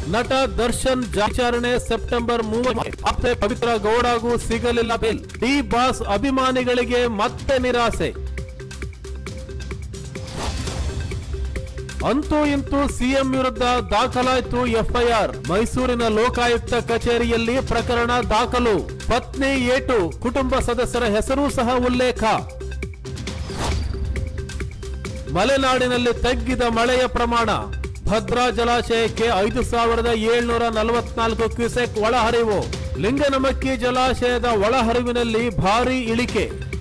ನಟ ದರ್ಶನ್ ಜಾಚಾರಣೆ ಸೆಪ್ಟೆಂಬರ್ ಮೂವತ್ತು ಮತ್ತೆ ಪವಿತ್ರ ಗೌಡಗೂ ಸಿಗಲಿಲ್ಲ ಬಿಲ್ ಡಿ ಬಾಸ್ ಅಭಿಮಾನಿಗಳಿಗೆ ಮತ್ತೆ ನಿರಾಸೆ ಅಂತೂ ಇಂತೂ ಸಿಎಂ ವಿರುದ್ಧ ದಾಖಲಾಯಿತು ಎಫ್ಐಆರ್ ಮೈಸೂರಿನ ಲೋಕಾಯುಕ್ತ ಕಚೇರಿಯಲ್ಲಿ ಪ್ರಕರಣ ದಾಖಲು ಪತ್ನಿ ಏಟು ಕುಟುಂಬ ಸದಸ್ಯರ ಹೆಸರು ಸಹ ಉಲ್ಲೇಖ ಮಲೆನಾಡಿನಲ್ಲಿ ತಗ್ಗಿದ ಮಳೆಯ ಪ್ರಮಾಣ ಭದ್ರಾ ಜಲಾಶಯಕ್ಕೆ ಐದು ಸಾವಿರದ ಏಳ್ನೂರ ನಲವತ್ನಾಲ್ಕು ಕ್ಯೂಸೆಕ್ ಒಳಹರಿವು ಲಿಂಗನಮಕ್ಕಿ ಜಲಾಶಯದ ಒಳಹರಿವಿನಲ್ಲಿ ಭಾರೀ ಇಳಿಕೆ